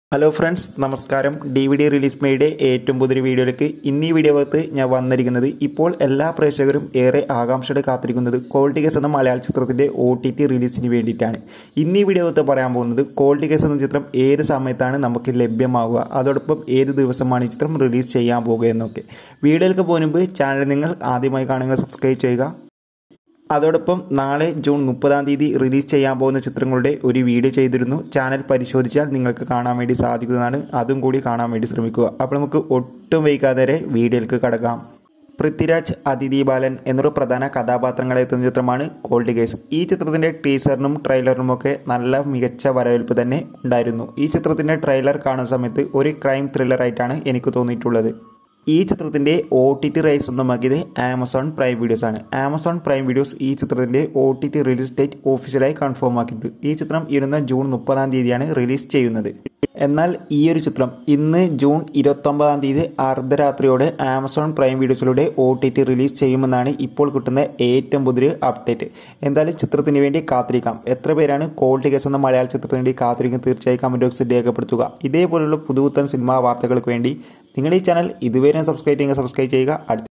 hello friends നമസ്കാരം D V D release മേയുടെ ഏറ്റവും പുതിയ വീഡിയോയിലേക്ക് ഇന്ന് ഈ വീഡിയോ ഭാഗത്ത് ഞാൻ വന്നിരിക്കുന്നത് ഇപ്പോൾ എല്ലാ പ്രേക്ഷകരും ഏറെ ആകാംക്ഷയോടെ കാത്തിരിക്കുന്നത് ക്വാളിറ്റി കേസ് എന്ന മലയാള ചിത്രത്തിൻ്റെ ഒ ടി ടി റിലീസിന് വേണ്ടിയിട്ടാണ് ഇന്ന് ഈ വീഡിയോ ഭാഗത്ത് പറയാൻ പോകുന്നത് ക്വാളിറ്റി കേസ് എന്ന ചിത്രം ഏത് സമയത്താണ് നമുക്ക് ലഭ്യമാവുക അതോടൊപ്പം ഏത് ദിവസമാണ് ഈ ചിത്രം റിലീസ് ചെയ്യാൻ പോകുക എന്നൊക്കെ വീഡിയോയിലേക്ക് പോകുന്ന മുമ്പ് ചാനൽ നിങ്ങൾ ആദ്യമായി കാണുക സബ്സ്ക്രൈബ് ചെയ്യുക അതോടൊപ്പം നാളെ ജൂൺ മുപ്പതാം തീയതി റിലീസ് ചെയ്യാൻ പോകുന്ന ചിത്രങ്ങളുടെ ഒരു വീഡിയോ ചെയ്തിരുന്നു ചാനൽ പരിശോധിച്ചാൽ നിങ്ങൾക്ക് കാണാൻ വേണ്ടി സാധിക്കുന്നതാണ് അതും കൂടി കാണാൻ വേണ്ടി ശ്രമിക്കുക അപ്പോൾ നമുക്ക് ഒട്ടും വൈകാതെ വീഡിയോയിലേക്ക് കടക്കാം പൃഥ്വിരാജ് അതിഥി ബാലൻ എന്നൊരു പ്രധാന കഥാപാത്രങ്ങളെ എത്തുന്ന ചിത്രമാണ് കോൾഡ് കേസ് ഈ ചിത്രത്തിൻ്റെ ടീസറിനും ട്രെയിലറിനുമൊക്കെ നല്ല മികച്ച വരവേൽപ്പ് തന്നെ ഉണ്ടായിരുന്നു ഈ ചിത്രത്തിൻ്റെ ട്രെയിലർ കാണുന്ന സമയത്ത് ഒരു ക്രൈം ത്രില്ലറായിട്ടാണ് എനിക്ക് തോന്നിയിട്ടുള്ളത് ഈ ചിത്രത്തിൻ്റെ ഒ ടി ടി റൈസ് സ്വന്തമാക്കിയത് ആമസോൺ പ്രൈം വീഡിയോസ് ആണ് ആമസോൺ പ്രൈം വീഡിയോസ് ഈ ചിത്രത്തിൻ്റെ O T T release date ഒഫീഷ്യലായി കൺഫേം ആക്കിയിട്ടുണ്ട് ഈ ചിത്രം ഇരുന്ന ജൂൺ മുപ്പതാം തീയതിയാണ് റിലീസ് ചെയ്യുന്നത് എന്നാൽ ഈ ഒരു ചിത്രം ഇന്ന് ജൂൺ ഇരുപത്തൊമ്പതാം തീയതി അർദ്ധരാത്രിയോടെ ആമസോൺ പ്രൈം വീഡിയോസിലൂടെ ഒ ടി ടി റിലീസ് ചെയ്യുമെന്നാണ് ഇപ്പോൾ കിട്ടുന്ന ഏറ്റവും പുതിയ അപ്ഡേറ്റ് എന്തായാലും ചിത്രത്തിന് വേണ്ടി കാത്തിരിക്കാം എത്ര പേരാണ് ക്വാളിറ്റി കേസ് എന്ന മലയാള ചിത്രത്തിന് വേണ്ടി കാത്തിരിക്കും തീർച്ചയായും കമൻറ്റ് ബോക്സിൽ രേഖപ്പെടുത്തുക ഇതേപോലുള്ള പുതുപുത്തൻ സിനിമാ വാർത്തകൾക്ക് വേണ്ടി നിങ്ങൾ ഈ ചാനൽ ഇതുവരെ സബ്സ്ക്രൈബ് ചെയ്യുക സബ്സ്ക്രൈബ് ചെയ്യുക അടുത്ത